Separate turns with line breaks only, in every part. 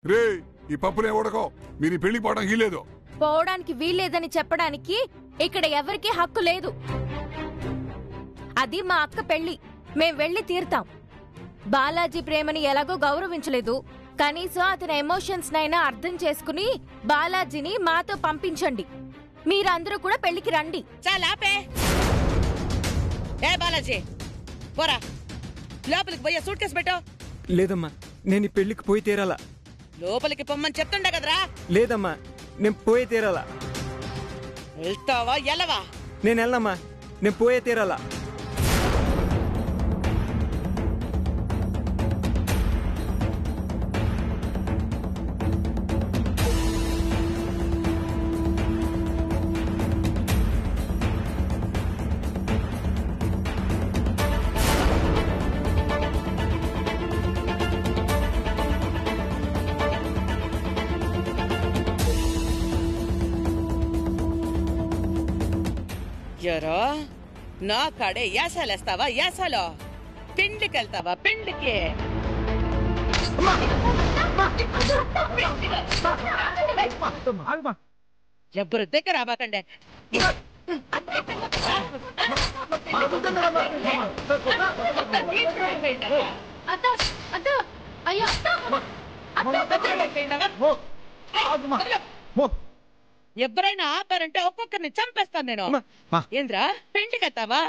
రే ఈ పప్పునే ఉడకో మీరు ఈ పెళ్లి పోవడానికి లేదు
పోవడానికి వీల్లేదని చెప్పడానికి ఇక్కడ ఎవరికీ హక్కు లేదు అది మా అక్క పెళ్లి మేం వెళ్ళి తీరుతాం బాలాజీ ప్రేమని ఎలాగో గౌరవించలేదు కనీసం అతని ఎమోషన్స్ నైనా అర్థం చేసుకుని బాలాజీని మాతో పంపించండి మీరందరూ కూడా పెళ్లికి రండి
చాలా ఆపే ఏ బాలాజీ పోరా లోపలికి పోయే సూట్ కేసు పెట్టు
లేదమ్మా నేను ఈ పెళ్లికి పోయి తీరాలా
లోపలికి పొమ్మని చెప్తుండే కదరా
లేదమ్మా నేను పోయే తీరాలా
వెళ్తావా ఎలవా
నేను వెళ్ళనమ్మా నేను పోయే తీరాలా
ఎరా నా కాడే యాసాలేస్తావా యాసాలో పిండికి వెళ్తావా పిండికి ఎవ్వరు దగ్గర అవ్వకండి ఎవరైనా ఆపారంటే ఒక్కొక్కరిని చంపేస్తాను నేను
అమ్మా, మా.
ఏంద్రా పిండికి వెళ్తావా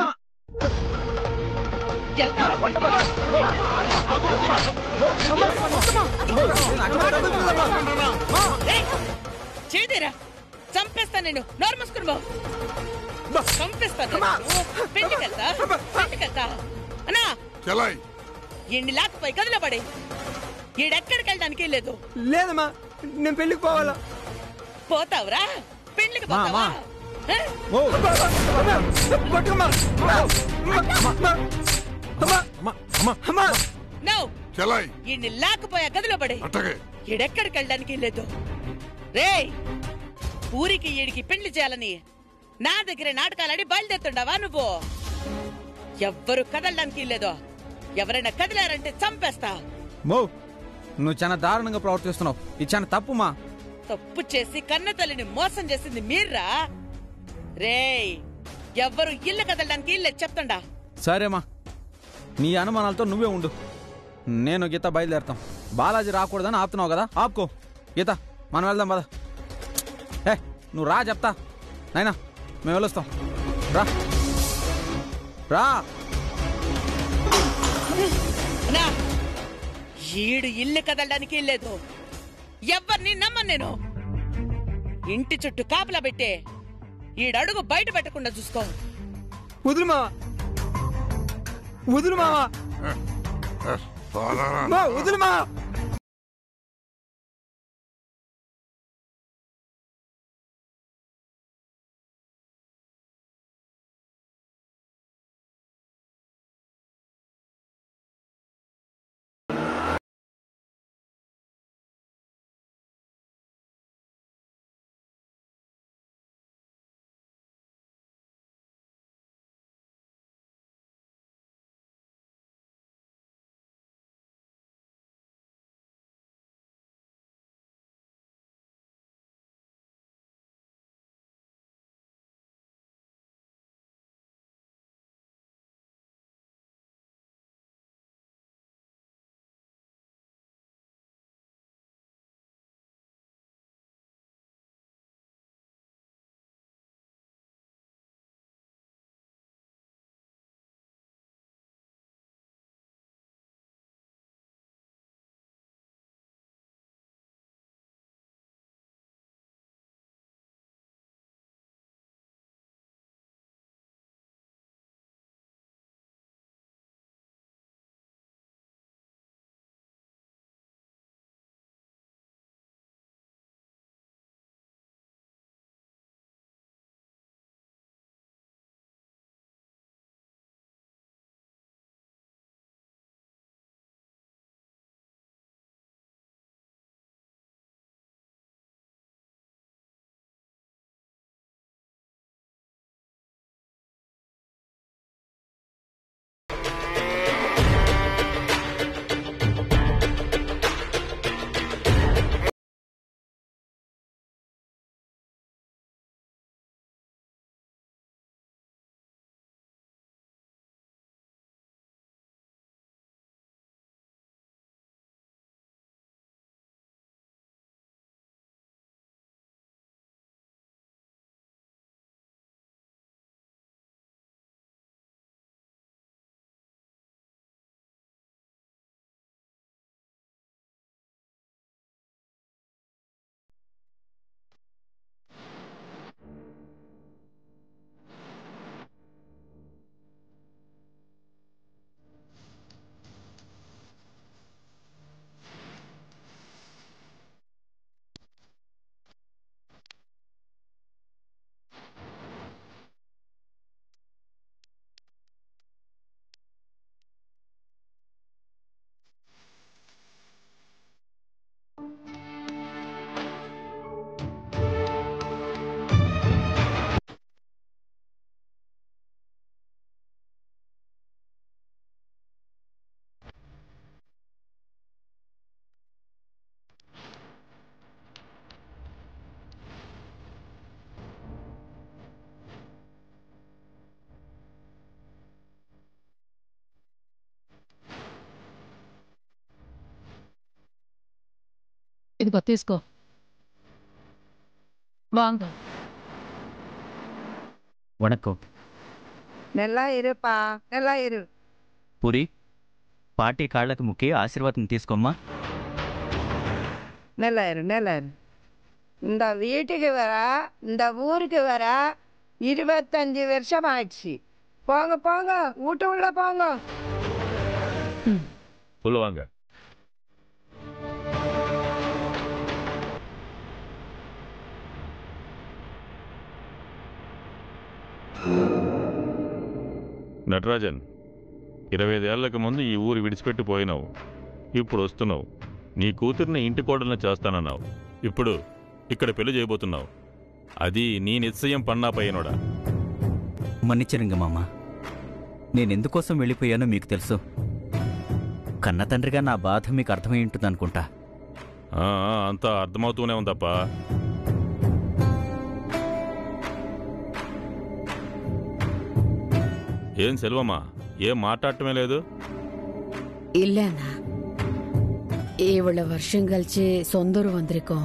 చేదిరా చంపేస్తా నేను నోరు మూసుకుని పో. చంపేస్తాను పిండికెళ్తా పిండికెళ్తా అన్నా
చెలాయ్
ఈయన్ని లేకపోయి గదిలో పడి ఈడెక్కడికి వెళ్ళడానికి లేదు
లేదమ్మా నేను పెళ్లికి పోవాలా
పోతావురా పెళ్లికి
మా,
పోతావా
మా.
ఆ?
ఓ పట్టుకోమ్మా. అమ్మా. అమ్మా. అమ్మా.
నో
చెలాయ్
ఈయన్ని లేకపోయా గదిలో పడి
అట్టగే
ఈడెక్కడికి వెళ్ళడానికి లేదు రేయ్ ఊరికి ఈడికి పెళ్లి చేయాలని నా దగ్గర నాటకాలాడి బయలుదేరుతుండవా నువ్వు ఎవ్వరు కదలడానికి లేదు ఎవరైనా కదిలారంటే చంపేస్తా
మో నువ్వు చాలా దారుణంగా ప్రవర్తిస్తున్నావు ఇది చాలా తప్పు మా
తప్పు చేసి కన్న తల్లిని మోసం చేసింది మీర్రా రేయ్ ఎవ్వరు ఇల్లు కదలడానికి ఇల్లే చెప్తుండా
సరేమా నీ అనుమానాలతో నువ్వే ఉండు నేను గీత బయలుదేరుతాం బాలాజీ రాకూడదని ఆపుతున్నావు కదా ఆపుకో గీత మనం వెళ్దాం పద ఏ నువ్వు రా చెప్తా నైనా మేము వెళ్ళొస్తాం రా రా
నా ఈడు ఇల్లు కదలడానికి లేదు ఎవరిని నమ్మను నేను ఇంటి చుట్టూ కాపలా పెట్టే ఈడడుగు బయట పెట్టకుండా చూసుకో
వదులు మావా వదులు మావా
పోదారా
మా వదులు మావా
ఇదిగో తీసుకో వాంగ
வணக்கம்
நல்லா இருப்பா நல்லா இரு
పురి పార్టీ కాళ్ళకు ముక్కి ఆశీర్వాదం తీసుకోమ్మా
நல்லா இரு நல்லா இரு இந்த வீட்டுக்கு வர இந்த ஊருக்கு வர இருபத்தஞ்சு வருஷம் ஆயிடுச்சு போங்க போங்க வீட்டு உள்ள போங்க
சொல்லுவாங்க నటరాజన్ ఇరవై ఐదేళ్లకు ముందు ఈ ఊరు విడిచిపెట్టి పోయినావు ఇప్పుడు వస్తున్నావు నీ కూతుర్ని ఇంటి కోడల్ని చేస్తానన్నావు ఇప్పుడు ఇక్కడ పెళ్లి చేయబోతున్నావు అది నీ నిశ్చయం పన్నా పయ్యనోడా
మన్నిచ్చరింగ మామ నేనెందుకోసం వెళ్ళిపోయానో మీకు తెలుసు కన్న తండ్రిగా నా బాధ మీకు అర్థమై ఉంటుందనుకుంటా
ఆ, ఆ, అంతా అర్థమవుతూనే ఉందప్పా ఏం సెల్వమ్మా ఏం మాట్లాడటమే లేదు
இல்லண்ணா ఇవ్వళ్ళ వర్షం కలిసి సొందూరు వందరికం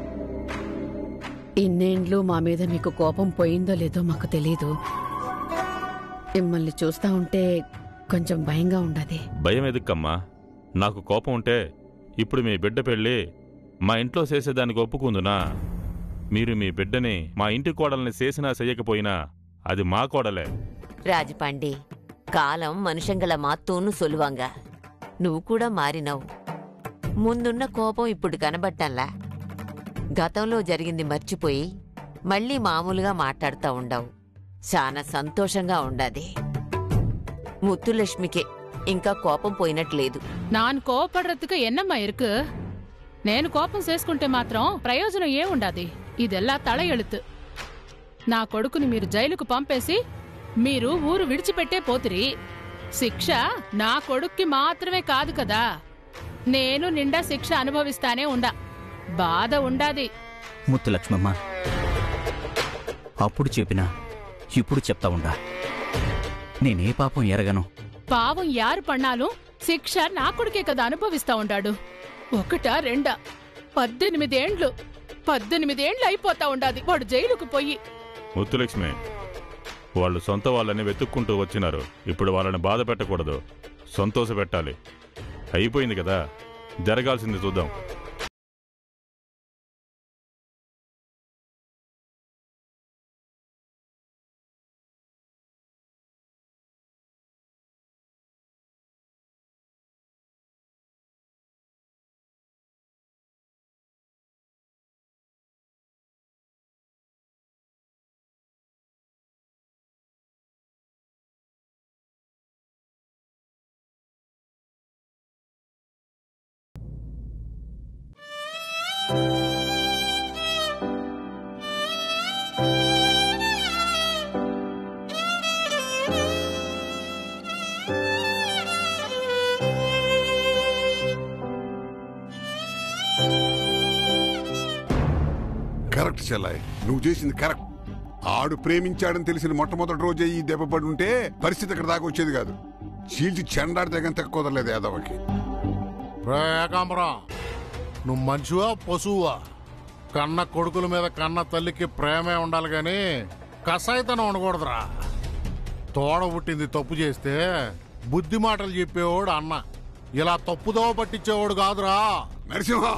ఇన్నేండ్లు మా మీద మీకు కోపం పోయిందో లేదో మాకు తెలీదు మిమ్మల్ని చూస్తా ఉంటే కొంచెం భయంగా ఉండదు
భయం ఎదుక్కమ్మా నాకు కోపం ఉంటే ఇప్పుడు మీ బిడ్డ పెళ్ళి మా ఇంట్లో చేసేదానికి ఒప్పుకుందునా మీరు మీ బిడ్డని మా ఇంటి కోడల్ని చేసినా చెయ్యకపోయినా అది మా కోడలే
ராஜபாண்டி காலம் மனுஷங்கள மாத்தூன்னு சொல்லுவாங்க నువ్వు కూడా మారినావు ముందున్న కోపం ఇప్పుడు కనబట్టంలా గతంలో జరిగింది మర్చిపోయి మళ్ళీ మామూలుగా మాట్లాడుతా ఉండవు చాలా సంతోషంగా ఉండాది ముత్తులక్ష్మికే ఇంకా కోపం పోయినట్లేదు
நான் கோபப்படுறதுக்கு என்னம்மா இருக்கு నేను కోపం చేసుకుంటే మాత్రం ప్రయోజనం ఏముండాది ఇదెల్లా తలఎழுத்து నా కొడుకుని మీరు జైలుకు పంపేసి మీరు ఊరు విడిచిపెట్టే పోతిరి శిక్ష నా కొడుక్కి మాత్రమే కాదు కదా నేను నిండా శిక్ష అనుభవిస్తానే ఉండా బాధ ఉండాది
ముత్తు లక్ష్మమ్మ అప్పుడు చెప్పినా ఇప్పుడు చెప్తా ఉండా నేనే పాపం ఎరగను
పావం యారు పన్నాலும் శిక్ష నా కొడుకే కదా అనుభవిస్తా ఉండాడు ఒకటా రెండా పద్దెనిమిదేండ్లు పద్దెనిమిదేండ్లు అయిపోతా ఉండాది వాడు జైలుకు పోయి
ముత్తులక్ష్మి వాళ్ళు సొంత వాళ్ళని వెతుక్కుంటూ వచ్చినారు ఇప్పుడు వాళ్ళని బాధ పెట్టకూడదు సంతోష పెట్టాలి అయిపోయింది కదా జరగాల్సింది చూద్దాం
కరెక్ట్ చెల్లాయ్ నువ్వు చేసింది కరెక్ట్ ఆడు ప్రేమించాడని తెలిసిన మొట్టమొదటి రోజే ఈ దెబ్బ పడి ఉంటే పరిస్థితి ఇక్కడ దాకా వచ్చేది కాదు చీల్చి చెండాడితే గంత కుదరలేదు యాదవకి
ఏకాంబరం నువ్వు మనిషివా పశువా కన్న కొడుకుల మీద కన్న తల్లికి ప్రేమే ఉండాలి గాని కసాయితనం ఉండకూడదురా తోడ పుట్టింది తప్పు చేస్తే బుద్ధి మాటలు చెప్పేవాడు అన్న ఇలా తప్పుదోవ పట్టించేవాడు కాదురా
నరసింహం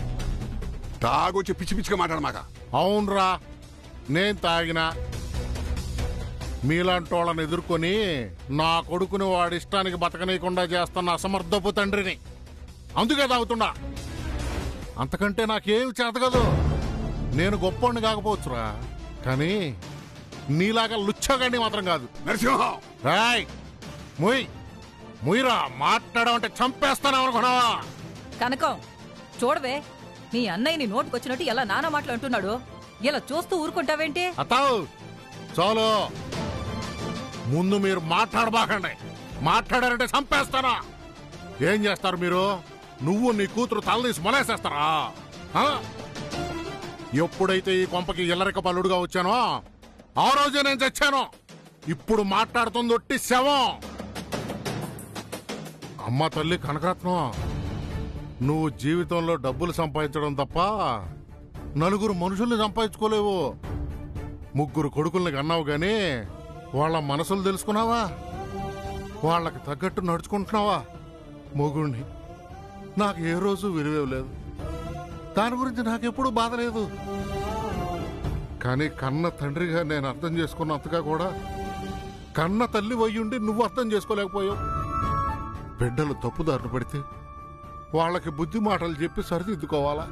తాగొచ్చి పిచ్చి పిచ్చిగా మాట్లాడమాక
అవునరా నేను తాగినా మీలాంటి వాళ్ళని ఎదుర్కొని నా కొడుకుని వాడి ఇష్టానికి బతకనీయకుండా చేస్తున్న అసమర్థపు తండ్రిని అందుకే తాగుతున్నా అంతకంటే నాకేం చేతగదు నేను గొప్పవాడిని కాకపోవచ్చురా కానీ నీలాగా లుచ్చగాడిని మాత్రం కాదు
నరసింహం
రాయ్ ముయ్ ముయ్రా మాట్లాడమంటే చంపేస్తాను అనుకున్నావా
కనకం చూడవే నీ అన్నయ్యని నోటుకొచ్చినట్టు ఎలా నానా మాటలు అంటున్నాడు ఇలా చూస్తూ ఊరుకుంటావేంటి
అతావు చాలు ముందు మీరు మాట్లాడబాకండి మాట్లాడారంటే చంపేస్తానా ఏం చేస్తారు మీరు నువ్వు నీ కూతురు తలదీసి మొలేసేస్తారా ఆ? ఎప్పుడైతే ఈ కొంపకి ఇల్లరిక పల్లుడుగా వచ్చానో ఆ రోజే నేను చచ్చాను ఇప్పుడు మాట్లాడుతుంది ఒట్టి శవం అమ్మ తల్లి కనకరత్నం నువ్వు జీవితంలో డబ్బులు సంపాదించడం తప్ప నలుగురు మనుషుల్ని సంపాదించుకోలేవు ముగ్గురు కొడుకుల్ని కన్నావు గాని వాళ్ళ మనసులు తెలుసుకున్నావా వాళ్ళకి తగ్గట్టు నడుచుకుంటున్నావా మొగుణ్ణి నాకు ఏ రోజు విలువేలేదు దాని గురించి నాకెప్పుడు బాధ లేదు కానీ కన్న తండ్రిగా నేను అర్థం చేసుకున్నంతగా కూడా కన్న తల్లి వయ్యుండి నువ్వు అర్థం చేసుకోలేకపోయావు బిడ్డలు తప్పుదారులు పడితే వాళ్ళకి బుద్ధి మాటలు చెప్పి సరిదిద్దుకోవాలా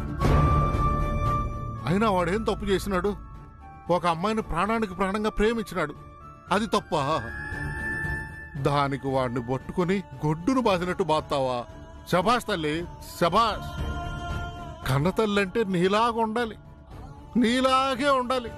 అయినా వాడేం తప్పు చేసినాడు ఒక అమ్మాయిని ప్రాణానికి ప్రాణంగా ప్రేమించినాడు అది తప్ప దానికి వాడిని పట్టుకుని గొడ్డును బాసినట్టు బాస్తావా శభాష్ తల్లి శభాష్ కన్న తల్లి అంటే నీలాగా ఉండాలి నీలాగే ఉండాలి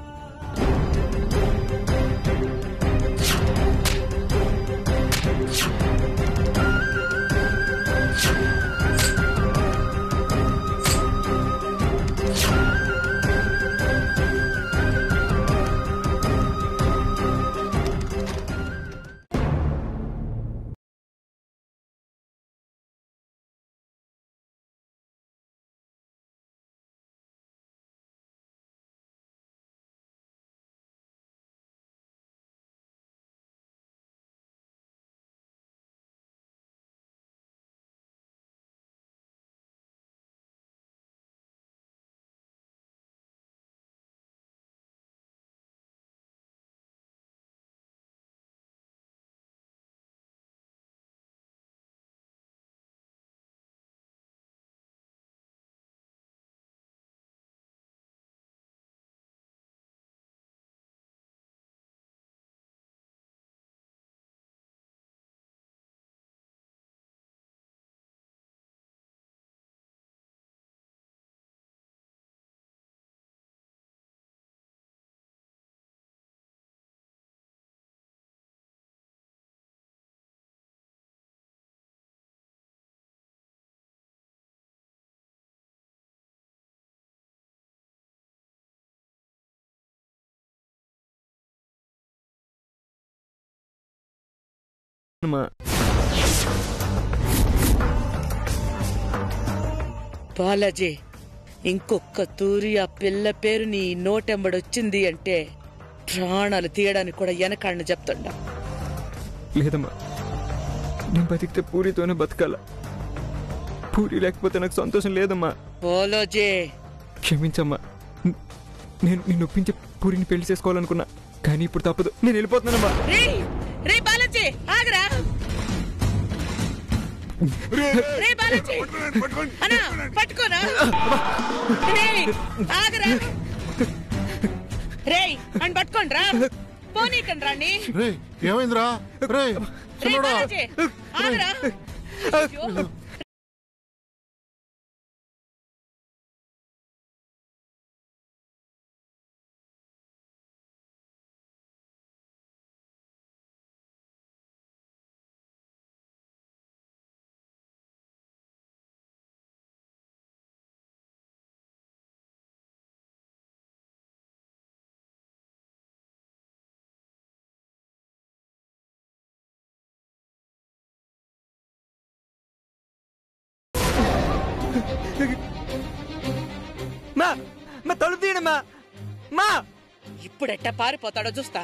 అమ్మా
బాలాజీ ఇంకొక్క తూరి ఆ పిల్ల పేరు నీ నోటెంబడొచ్చింది అంటే ప్రాణాలు తీయడానికి కూడా వెనకాళ్ళని చెప్తుండా
లేదమ్మా నేను బతికితే పూరితోనే బతకాల పూరి లేకపోతే నాకు సంతోషం లేదమ్మా
బాలాజీ
క్షమించమ్మా న- నేను నేను ఒప్పించి పూరిని పెళ్లి చేసుకోవాలనుకున్నా కానీ ఇప్పుడు తప్పదు నేను వెళ్ళిపోతున్నానమ్మా
రే రే బాలాజీ ఆగరా రే బాలాజీ అన్నా పట్టుకోనా రే ఆగరా రే అని పట్టుకోండి రా పోనీకండి రాణి
రే ఏమైందిరా రే
రే
చిన్నోడా
బాలాజీ ఆగరా అయ్యో.
మా మా తలుపు తీయడమ్మా మా
ఇప్పుడెట్ట పారిపోతాడో చూస్తా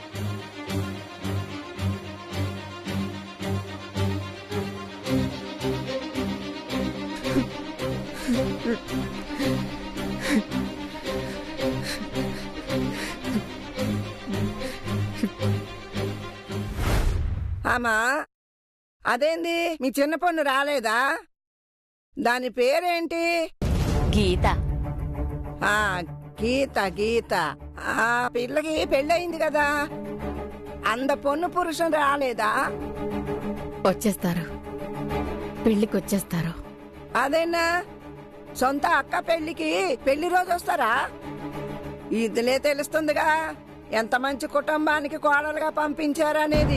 ఆమా అదేంది మీ చిన్న పొన్ను రాలేదా దాని పేరేంటి
గీత
ఆ గీత గీత ఆ పిల్లకి పెళ్ళయింది కదా అంద పొన్ను పురుషం రాలేదా
వచ్చేస్తారు పెళ్లికి వచ్చేస్తారు
అదేనా సొంత అక్క పెళ్లికి పెళ్లి రోజు వస్తారా ఇదిలే తెలుస్తుందిగా ఎంత మంచి కుటుంబానికి కోడలుగా పంపించారనేది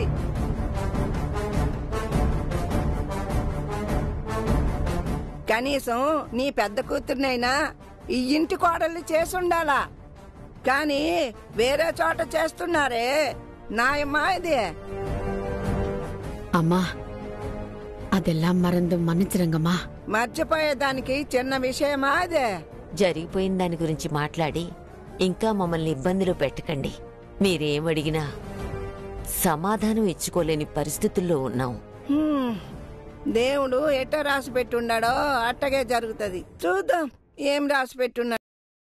కనీసం నీ పెద్ద కూతుర్నైనా ఈ ఇంటి కోడల్ని చేసుండాలా కానీ వేరే చోట చేస్తున్నారే నాయమ్మా ఇది
అమ్మా அதெல்லாம் மறந்து மன்னிச்சிருங்கம்மா
మర్చిపోయేదానికి చిన్న విషయమా అదే
జరిగిపోయిన దాని గురించి మాట్లాడి ఇంకా మమ్మల్ని ఇబ్బందిలో పెట్టకండి మీరేం అడిగినా సమాధానం ఇచ్చుకోలేని పరిస్థితుల్లో ఉన్నాం
హ్మ్. దేవుడు ఎట్ట రాసి పెట్టున్నాడో అట్టగే జరుగుతుంది చూద్దాం ఏం రాసి పెట్టున్నాడు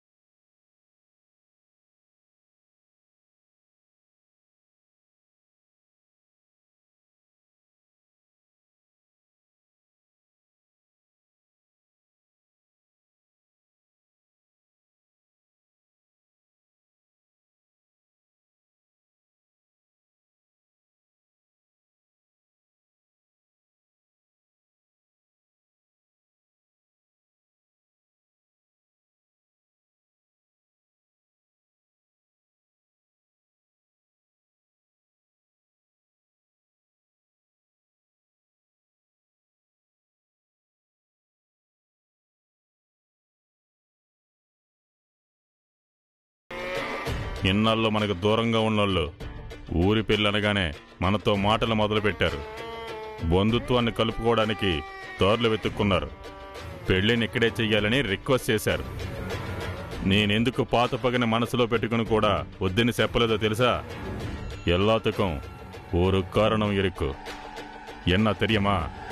ఇన్నాళ్ళు మనకు దూరంగా ఉన్నోళ్ళు ఊరి పెళ్ళనగానే మనతో మాటలు మొదలుపెట్టారు బంధుత్వాన్ని కలుపుకోవడానికి దారులు వెతుక్కున్నారు పెళ్ళిని ఇక్కడే చెయ్యాలని రిక్వెస్ట్ చేశారు నేనెందుకు పాత పగని మనసులో పెట్టుకుని కూడా వద్దని చెప్పలేదో తెలుసా ఎల్లాతుకం ஒரு కారణం ఇరుక్కు ఎన్న తెలియమా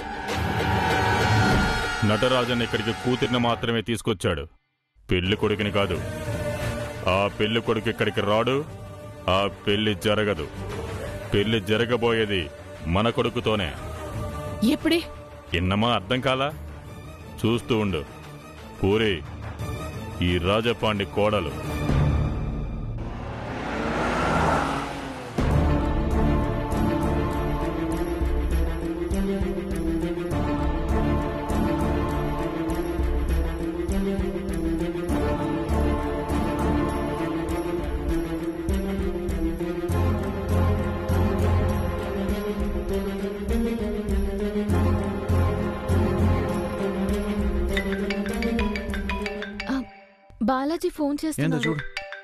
నటరాజన్ ఇక్కడికి కూతురిని మాత్రమే తీసుకొచ్చాడు పెళ్లి కొడుకుని కాదు ఆ పెళ్లి కొడుకు ఇక్కడికి రాడు ఆ పెళ్లి జరగదు పెళ్లి జరగబోయేది మన కొడుకుతోనే
ఎప్పుడే
ఇన్నమా అర్థం కాలా చూస్తూ ఉండు పూరి ఈ రాజపాండి కోడలు
బాలాజీ ఫోన్
ఏందో
చేస్తున్నాడు
చూడు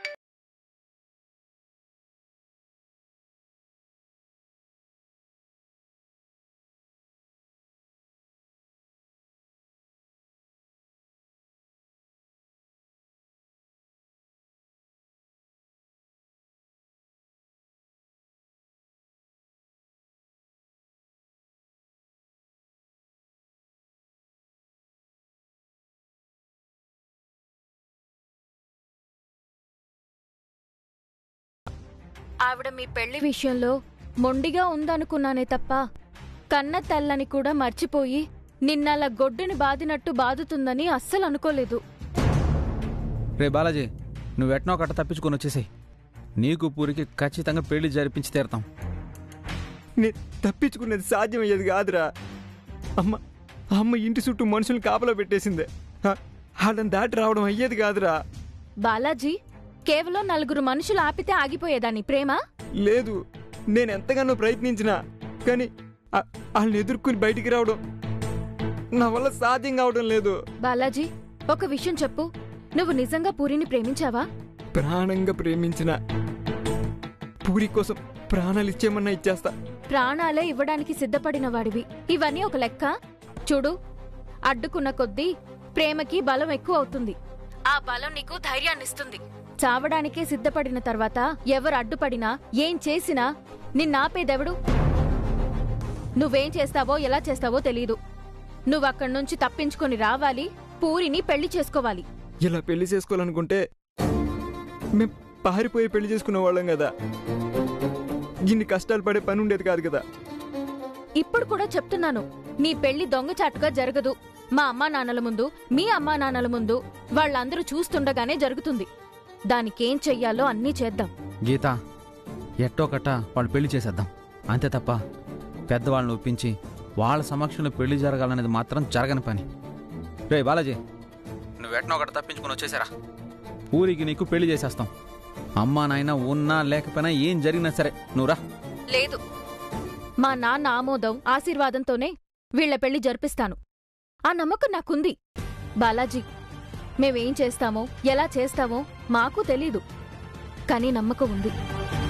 ఆవిడ మీ పెళ్లి విషయంలో మొండిగా ఉందనుకున్నానే తప్ప కన్న తల్లని కూడా మర్చిపోయి నిన్నలా గొడ్డుని బాదినట్టు బాదుతుందని అస్సలు అనుకోలేదు
రే బాలాజీ నువ్వు ఎట్నో కట్ట తప్పించుకొని వచ్చేసాయి నీకు పూరికి ఖచ్చితంగా పెళ్లి జరిపించి తీరతాం
నేను తప్పించుకునేది సాధ్యమయ్యేది కాదురా అమ్మ అమ్మ ఇంటి చుట్టూ మనుషుల్ని కాపలా పెట్టేసిందే ఆ- వాళ్ళని దాటి రావడం అయ్యేది కాదురా
బాలాజీ కేవలం నలుగురు మనుషులు ఆపితే ఆగిపోయేదాన్ని ప్రేమ
లేదు నేను ఎంతగానో ప్రయత్నించినా కానీ ఆ- వాళ్ళని ఎదుర్కొని బయటికి రావడం నా వల్ల సాధ్యం కావడం లేదు
బాలాజీ ఒక విషయం చెప్పు నువ్వు నిజంగా పూరిని ప్రేమించావా
ప్రాణంగా ప్రేమించిన పూరి కోసం ప్రాణాలు ఇచ్చేమన్నా ఇచ్చేస్తా
ప్రాణాలే ఇవ్వడానికి సిద్ధపడిన వాడివి ఇవన్నీ ఒక లెక్క చూడు అడ్డుకున్న కొద్దీ ప్రేమకి బలం ఎక్కువ అవుతుంది ఆ బలం నీకు ధైర్యాన్నిస్తుంది చావడానికే సిద్ధపడిన తర్వాత ఎవరు అడ్డుపడినా ఏం చేసినా నిన్నాపేదెవడు నువ్వేం చేస్తావో ఎలా చేస్తావో తెలీదు నువ్వక్కడి నుంచి తప్పించుకొని రావాలి పూరిని పెళ్లి చేసుకోవాలి
ఇలా పెళ్లి చేసుకోవాలనుకుంటే మేం పారిపోయి పెళ్లి చేసుకునే వాళ్ళం కదా ఇన్ని కష్టాలు పడే పని ఉండేది కాదు కదా
ఇప్పుడు కూడా చెప్తున్నాను నీ పెళ్లి దొంగచాటుగా జరగదు మా అమ్మా నాన్నల ముందు మీ అమ్మా నాన్నల ముందు వాళ్ళందరూ చూస్తుండగానే జరుగుతుంది దానికేం చెయ్యాలో అన్నీ చేద్దాం
గీత ఎట్టో కట్ట వాళ్ళు పెళ్లి చేసేద్దాం అంతే తప్ప పెద్దవాళ్ళని ఒప్పించి వాళ్ళ సమక్షంలో పెళ్లి జరగాలనేది మాత్రం జరగని పని రే బాలాజీ నువ్వు ఎట్నో ఒకటి తప్పించుకొని వచ్చేసారా ఊరికి నీకు పెళ్లి చేసేస్తాం అమ్మా నాయన ఉన్నా లేకపోయినా ఏం జరిగినా సరే నువ్వు రా
లేదు మా నాన్న ఆమోదం ఆశీర్వాదంతోనే వీళ్ల పెళ్లి జరిపిస్తాను ఆ నమ్మకం నాకుంది బాలాజీ మేమేం చేస్తామో ఎలా చేస్తామో మాకు తెలీదు కానీ నమ్మకం ఉంది